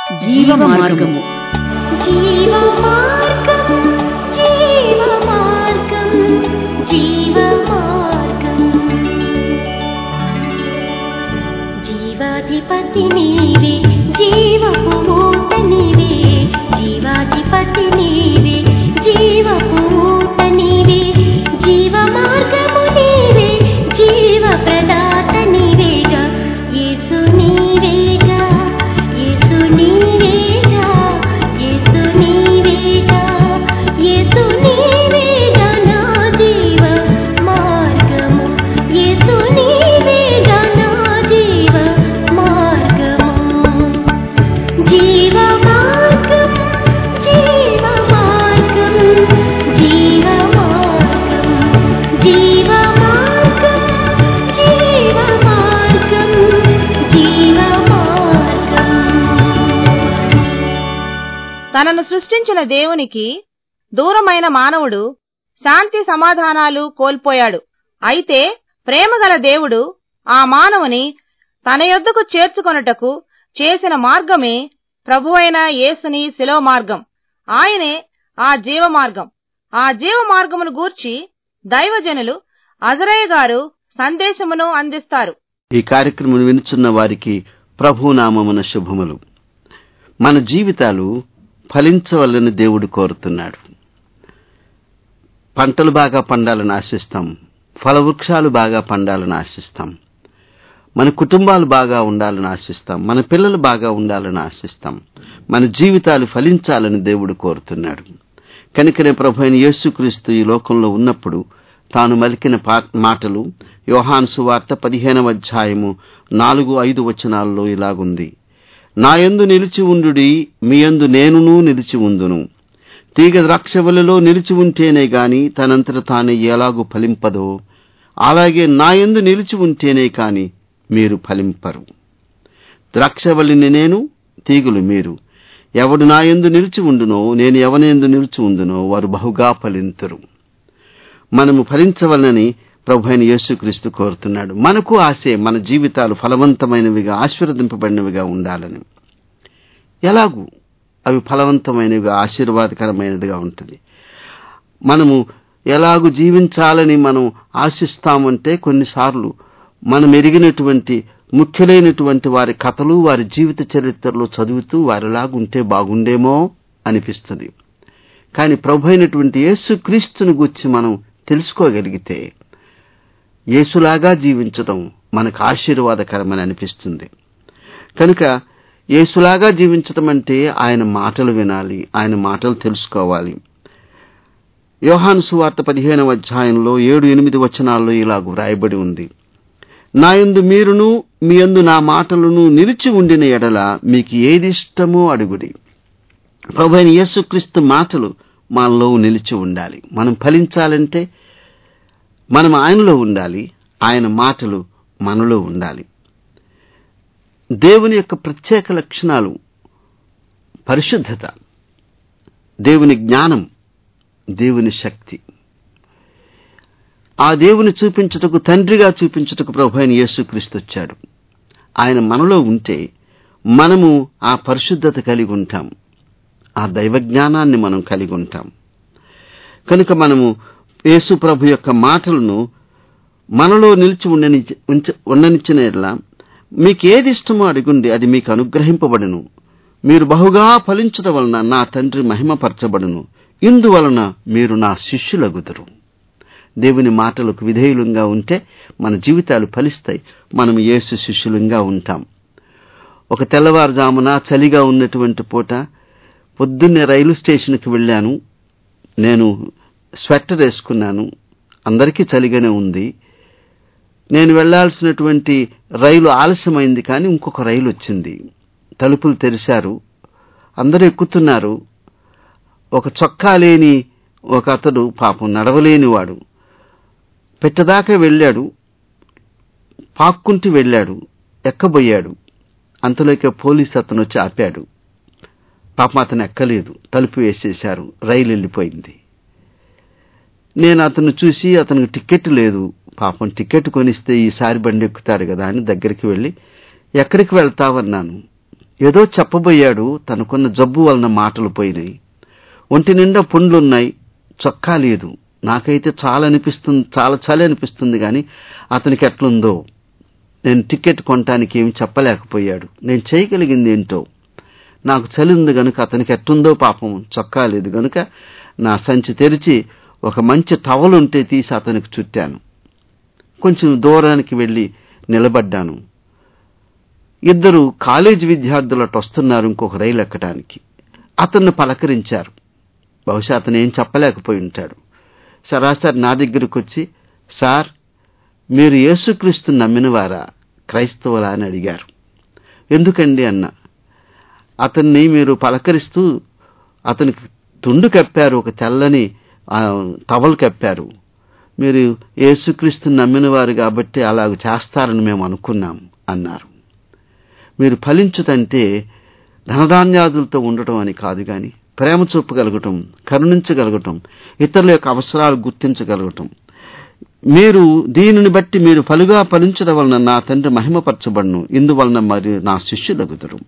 జీవ మార్గము జీవమార్గం జీవమార్గం జీవమార్గం జీవాధిపతి నీవే జీవపు ఊట నీవే జీవాధిపతి నీవే జీవపు ఊట నీవే జీవమార్గము నీవే జీవ ప్రదాత నీవేగా యేసు నీవేగా యేసు నీవేగా యేసు నీవేగా యేసు నీవేగా నా జీవ మార్గము యేసు నీవేగా నా జీవ మార్గము జీవ మార్గం జీవ మార్గం జీవ మార్గం జీవ మార్గం జీవ మార్గం జీవ మార్గం తనను సృష్టించిన దేవునికి దూరమైన మానవుడు శాంతి సమాధానాలు కోల్పోయాడు అయితే ప్రేమగల దేవుడు ఆ మానవుని తన యొద్దకు చేర్చుకొనుటకు చేసిన మార్గమే ప్రభువైన యేసుని శిలో మార్గం ఆయనే ఆ జీవ మార్గం ఆ జీవ మార్గమును గూర్చి దైవజనులు అజరయ్య గారు సందేశమును అందిస్తారు ఈ కార్యక్రమం వినుచున్న వారికి ప్రభునామమున శుభములు మన జీవితాలు ఫలించవలని దేవుడు కోరుతున్నాడు పంటలు బాగా పండాలని ఆశిస్తాం ఫలవృక్షాలు బాగా పండాలని ఆశిస్తాం మన కుటుంబాలు బాగా ఉండాలని ఆశిస్తాం మన పిల్లలు బాగా ఉండాలని ఆశిస్తాం మన జీవితాలు ఫలించాలని దేవుడు కోరుతున్నాడు కనుకనే ప్రభు అయిన యేసుక్రీస్తు ఈ లోకంలో ఉన్నప్పుడు తాను మలికిన పా- మాటలు యోహాను సువార్త పదిహేనవ అధ్యాయము నాలుగు ఐదు వచనాల్లో ఇలాగుంది నాయందు నిలిచి ఉండుడి మీయందు నేనును నిలిచి ఉందును తీగ ద్రాక్షవలలో నిలిచి ఉంటేనే గాని తనంతట తానే ఎలాగు ఫలింపదో అలాగే నాయందు నిలిచి ఉంటేనే కాని మీరు ఫలింపరు ద్రాక్షవల్లిని నేను తీగులు మీరు ఎవడు నాయందు నిలిచి ఉండునో నేను ఎవనేందు నిలిచి ఉందునో వారు బహుగా ఫలింతురు మనము ఫలించవలనని ప్రభు అయిన యేసుక్రీస్తు కోరుతున్నాడు మనకు ఆశే మన జీవితాలు ఫలవంతమైనవిగా ఆశీర్వదింపబడినవిగా ఉండాలని ఎలాగూ అవి ఫలవంతమైనవిగా ఆశీర్వాదకరమైనదిగా ఉంటుంది మనము ఎలాగు జీవించాలని మనం ఆశిస్తామంటే కొన్నిసార్లు మనం ఎరిగినటువంటి ముఖ్యులైనటువంటి వారి కథలు వారి జీవిత చరిత్రలో చదువుతూ వారిలాగుంటే బాగుండేమో అనిపిస్తుంది కానీ ప్రభు అయినటువంటి యేసుక్రీస్తుని గురించి మనం తెలుసుకోగలిగితే యేసులాగా జీవించడం మనకు ఆశీర్వాదకరమని అనిపిస్తుంది కనుక యేసులాగా జీవించడం అంటే ఆయన మాటలు వినాలి ఆయన మాటలు తెలుసుకోవాలి యోహాను సువార్త పదిహేనవ అధ్యాయంలో ఏడు ఎనిమిది వచనాల్లో ఇలాగు వ్రాయబడి ఉంది నాయందు మీరును మీ యందు నా మాటలను నిలిచి ఉండిన ఎడల మీకు ఏది ఇష్టమో అడుగుడి ప్రభు అయిన యేసుక్రీస్తు మాటలు మనలో నిలిచి ఉండాలి మనం ఫలించాలంటే మనం ఆయనలో ఉండాలి ఆయన మాటలు మనలో ఉండాలి దేవుని యొక్క ప్రత్యేక లక్షణాలు పరిశుద్ధత దేవుని జ్ఞానం దేవుని శక్తి ఆ దేవుని చూపించుటకు తండ్రిగా చూపించుటకు ప్రభు అయిన యేసుక్రీస్తు వచ్చాడు ఆయన మనలో ఉంటే మనము ఆ పరిశుద్ధత కలిగి ఉంటాం ఆ దైవ జ్ఞానాన్ని మనం కలిగి ఉంటాం కనుక మనము యేసు ప్రభు యొక్క మాటలను మనలో నిలిచి ఉండని ఉంచ- ఉండనిచ్చిన ఎడల మీకు ఏది ఇష్టమో అడుగుండి అది మీకు అనుగ్రహింపబడును మీరు బహుగా ఫలించడం వలన నా తండ్రి మహిమపరచబడును ఇందువలన మీరు నా శిష్యులగుదురు దేవుని మాటలకు విధేయులంగా ఉంటే మన జీవితాలు ఫలిస్తాయి మనం యేసు శిష్యులంగా ఉంటాం ఒక తెల్లవారుజామున చలిగా ఉన్నటువంటి పూట పొద్దున్నే రైలు స్టేషన్కి వెళ్ళాను నేను స్వెటర్ వేసుకున్నాను అందరికీ చలిగానే ఉంది నేను వెళ్ళాల్సినటువంటి రైలు ఆలస్యమైంది కానీ ఇంకొక రైలు వచ్చింది తలుపులు తెరిశారు అందరూ ఎక్కుతున్నారు ఒక చొక్కా లేని ఒక అతడు పాపం నడవలేనివాడు పెట్టదాకా వెళ్ళాడు పాక్కుంటూ వెళ్ళాడు ఎక్కబోయాడు అంతలోకే పోలీస్ అతను వచ్చి ఆపాడు పాపం అతను ఎక్కలేదు తలుపు వేసేశారు రైలు వెళ్ళిపోయింది నేను అతను చూసి అతనికి టికెట్ లేదు పాపం టికెట్ కొనిస్తే ఈసారి బండి ఎక్కుతాడు కదా అని దగ్గరికి వెళ్ళి ఎక్కడికి వెళ్తావన్నాను ఏదో చెప్పబోయాడు తనకున్న జబ్బు వలన మాటలు పోయినాయి ఒంటి నిండా పుండ్లున్నాయి చొక్కా లేదు నాకైతే చాలా అనిపిస్తుంది చాలా చలి అనిపిస్తుంది కానీ అతనికి ఎట్లుందో నేను టికెట్ కొనటానికి ఏమి చెప్పలేకపోయాడు నేను చేయగలిగింది ఏంటో నాకు చలి ఉంది గనుక అతనికి ఎట్టుందో పాపం చొక్కా లేదు గనుక నా సంచి తెరిచి ఒక మంచి టవల్ ఉంటే తీసి అతనికి చుట్టాను కొంచెం దూరానికి వెళ్ళి నిలబడ్డాను ఇద్దరు కాలేజీ విద్యార్థులు అటు వస్తున్నారు ఇంకొక రైలు ఎక్కడానికి అతన్ని పలకరించారు బహుశా అతను ఏం చెప్పలేకపోయి ఉంటాడు సరాసరి నా దగ్గరకు వచ్చి సార్ మీరు యేసుక్రీస్తు నమ్మినవారా క్రైస్తవులా అని అడిగారు ఎందుకండి అన్న అతన్ని మీరు పలకరిస్తూ అతనికి తుండు కప్పారు ఒక తెల్లని ఆ, టవల్ కప్పారు మీరు యేసుక్రీస్తు నమ్మినవారు కాబట్టి అలాగ చేస్తారని మేము అనుకున్నాం అన్నారు మీరు ఫలించుతంటే ధనధాన్యాదులతో ఉండటం అని కాదు గాని ప్రేమ చూపగలగటం కరుణించగలగటం ఇతరుల యొక్క అవసరాలు గుర్తించగలగటం మీరు దీనిని బట్టి మీరు ఫలుగా ఫలించడం వలన నా తండ్రి మహిమపరచబడును ఇందువలన మరి నా శిష్యులగుదురు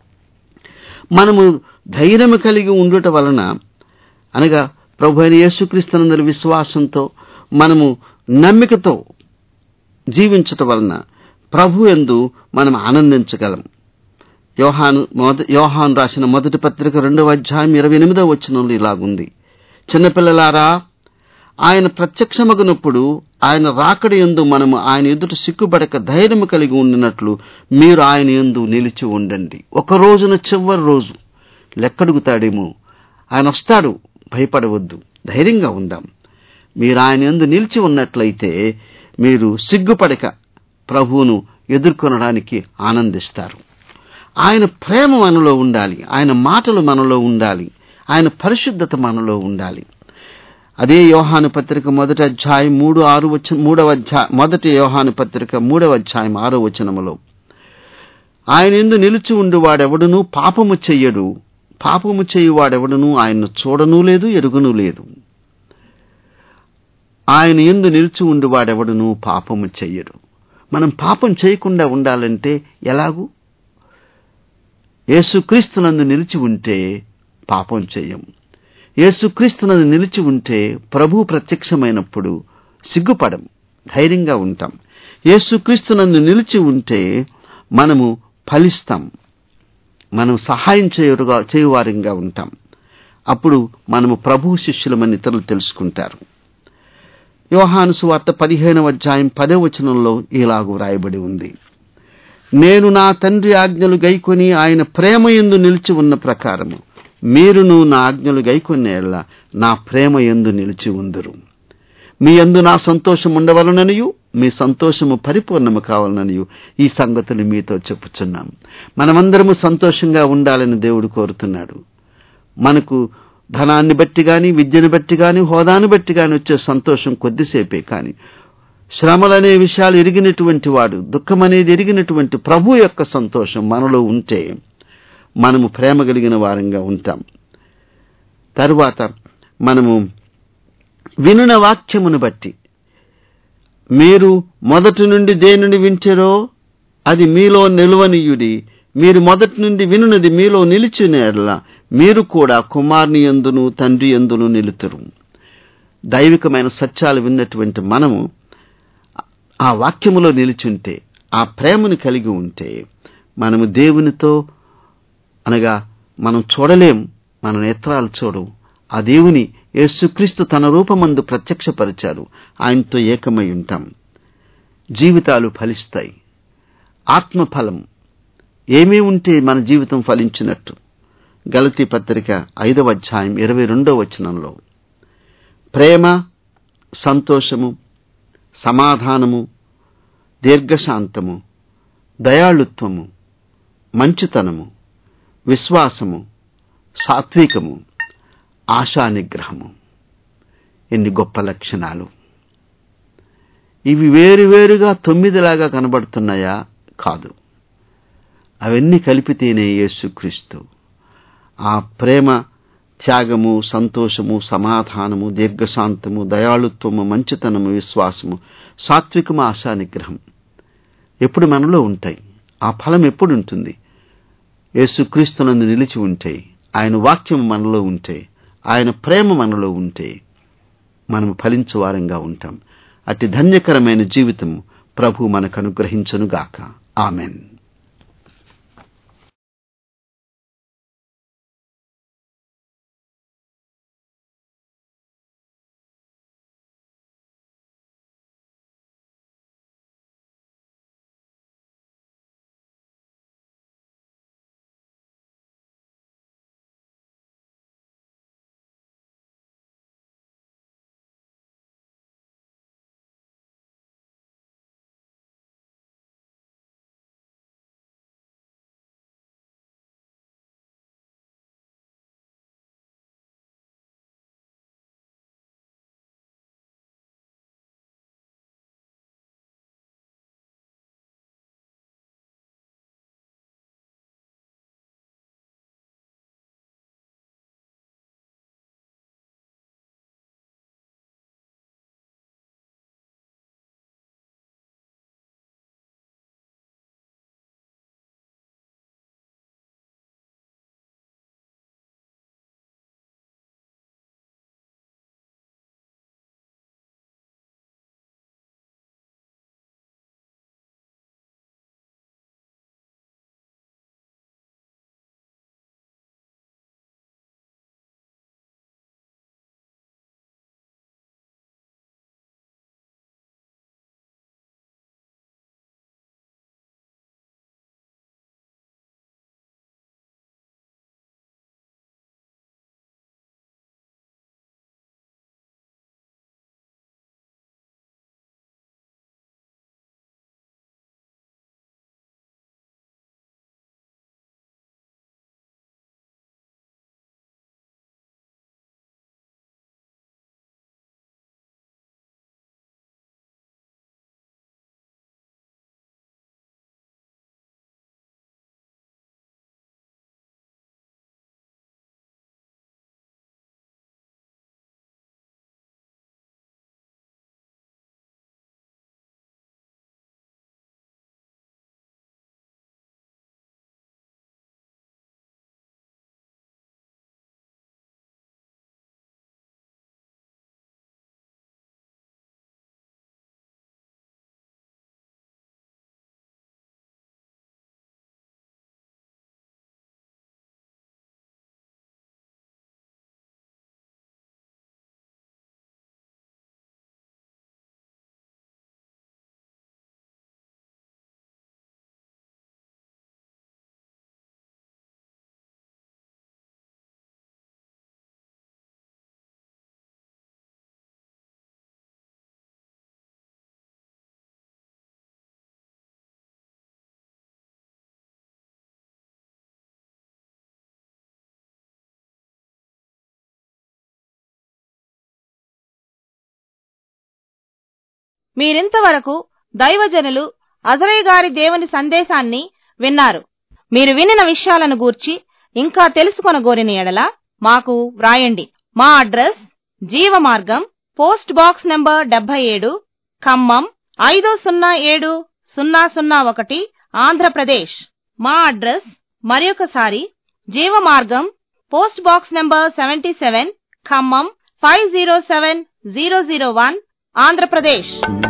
మనము ధైర్యము కలిగి ఉండుట వలన అనగా ప్రభు అయిన యేసుక్రీస్తునందరి విశ్వాసంతో మనము నమ్మికతో జీవించటం వలన ప్రభు ఎందు మనం ఆనందించగలం యోహాను మొద యోహాను రాసిన మొదటి పత్రిక రెండవ అధ్యాయం ఇరవై ఎనిమిదవ వచనంలో ఇలాగుంది చిన్నపిల్లలారా ఆయన ప్రత్యక్షమగినప్పుడు ఆయన రాకడ ఎందు మనము ఆయన ఎదుట సిగ్గుపడక ధైర్యము కలిగి ఉండినట్లు మీరు ఆయన ఎందు నిలిచి ఉండండి ఒక రోజున చివరి రోజు లెక్కడుగుతాడేమో ఆయన వస్తాడు భయపడవద్దు ధైర్యంగా ఉందాం మీరు ఆయన ఎందు నిలిచి ఉన్నట్లయితే మీరు సిగ్గుపడక ప్రభువును ఎదుర్కొనడానికి ఆనందిస్తారు ఆయన ప్రేమ మనలో ఉండాలి ఆయన మాటలు మనలో ఉండాలి ఆయన పరిశుద్ధత మనలో ఉండాలి అదే యోహాను పత్రిక మొదటి అధ్యాయం మూడు ఆరు వచ్చ మూడవ అధ్యాయం మొదటి యోహాను పత్రిక మూడవ అధ్యాయం ఆరో వచనములో ఆయన ఎందు నిలిచి ఉండువాడెవడును పాపము చెయ్యడు పాపము చేయువాడెవడును ఆయన్ను చూడనూ లేదు ఎరుగునూ లేదు ఆయన ఎందు నిలిచి ఉండువాడెవడును పాపము చెయ్యడు మనం పాపం చేయకుండా ఉండాలంటే ఎలాగూ యేసుక్రీస్తునందు నిలిచి ఉంటే పాపం చేయం యేసుక్రీస్తునందు నిలిచి ఉంటే ప్రభు ప్రత్యక్షమైనప్పుడు సిగ్గుపడం ధైర్యంగా ఉంటాం యేసుక్రీస్తునందు నిలిచి ఉంటే మనము ఫలిస్తాం మనం సహాయం చేయురుగా చేయువారంగా ఉంటాం అప్పుడు మనము ప్రభు శిష్యులమని ఇతరులు తెలుసుకుంటారు యోహాను సువార్త పదిహేనవ అధ్యాయం పదే వచనంలో ఇలాగూ రాయబడి ఉంది నేను నా తండ్రి ఆజ్ఞలు గైకొని ఆయన ప్రేమ యందు నిలిచి ఉన్న ప్రకారము మీరును నా ఆజ్ఞలు గైకొనేళ్ల నా ప్రేమ యందు నిలిచి ఉందరు మీ యందు నా సంతోషం ఉండవలననియు మీ సంతోషము పరిపూర్ణము కావాలననియు ఈ సంగతులు మీతో చెప్పుచున్నాం మనమందరము సంతోషంగా ఉండాలని దేవుడు కోరుతున్నాడు మనకు ధనాన్ని బట్టి గాని విద్యను బట్టి గాని హోదాను బట్టి గాని వచ్చే సంతోషం కొద్దిసేపే కాని శ్రమలనే విషయాలు ఎరిగినటువంటి వాడు దుఃఖం అనేది ఎరిగినటువంటి ప్రభు యొక్క సంతోషం మనలో ఉంటే మనము ప్రేమ కలిగిన వారంగా ఉంటాం తరువాత మనము వినున వాక్యమును బట్టి మీరు మొదటి నుండి దేనిని వింటారో అది మీలో నిలువనీయుడి మీరు మొదటి నుండి వినున్నది మీలో నిలిచిన మీరు కూడా కుమారుని ఎందును తండ్రి ఎందును నిలుతురు దైవికమైన సత్యాలు విన్నటువంటి మనము ఆ వాక్యములో నిలిచుంటే ఆ ప్రేమను కలిగి ఉంటే మనము దేవునితో అనగా మనం చూడలేం మన నేత్రాలు చూడవు ఆ దేవుని యేసుక్రీస్తు తన రూపమందు ప్రత్యక్షపరిచారు ఆయనతో ఏకమై ఉంటాం జీవితాలు ఫలిస్తాయి ఆత్మఫలం ఏమీ ఉంటే మన జీవితం ఫలించినట్టు గలతీ పత్రిక ఐదవ అధ్యాయం ఇరవై రెండవ వచనంలో ప్రేమ సంతోషము సమాధానము దీర్ఘశాంతము దయాళుత్వము మంచితనము విశ్వాసము సాత్వికము ఆశానిగ్రహము ఎన్ని గొప్ప లక్షణాలు ఇవి వేరువేరుగా తొమ్మిదిలాగా కనబడుతున్నాయా కాదు అవన్నీ కలిపితేనే యేసుక్రీస్తు ఆ ప్రేమ త్యాగము సంతోషము సమాధానము దీర్ఘశాంతము దయాళుత్వము మంచితనము విశ్వాసము సాత్వికము ఆశా నిగ్రహం ఎప్పుడు మనలో ఉంటాయి ఆ ఫలం ఎప్పుడు ఉంటుంది యేసుక్రీస్తునందు నిలిచి ఉంటే ఆయన వాక్యం మనలో ఉంటే ఆయన ప్రేమ మనలో ఉంటే మనం ఫలించు వారంగా ఉంటాం అతి ధన్యకరమైన జీవితం ప్రభు మనకు అనుగ్రహించునుగాక ఆమెన్ మీరింతవరకు దైవజనులు అజరయ్య గారి దేవుని సందేశాన్ని విన్నారు మీరు వినిన విషయాలను గూర్చి ఇంకా తెలుసుకొనగోరిన ఎడల మాకు వ్రాయండి మా అడ్రస్ జీవమార్గం పోస్ట్ బాక్స్ నంబర్ డెబ్బై ఏడు ఖమ్మం ఐదు సున్నా ఏడు సున్నా సున్నా ఒకటి ఆంధ్రప్రదేశ్ మా అడ్రస్ మరొకసారి జీవమార్గం post box number seventy seven Khammam five zero seven zero zero one Andhra Pradesh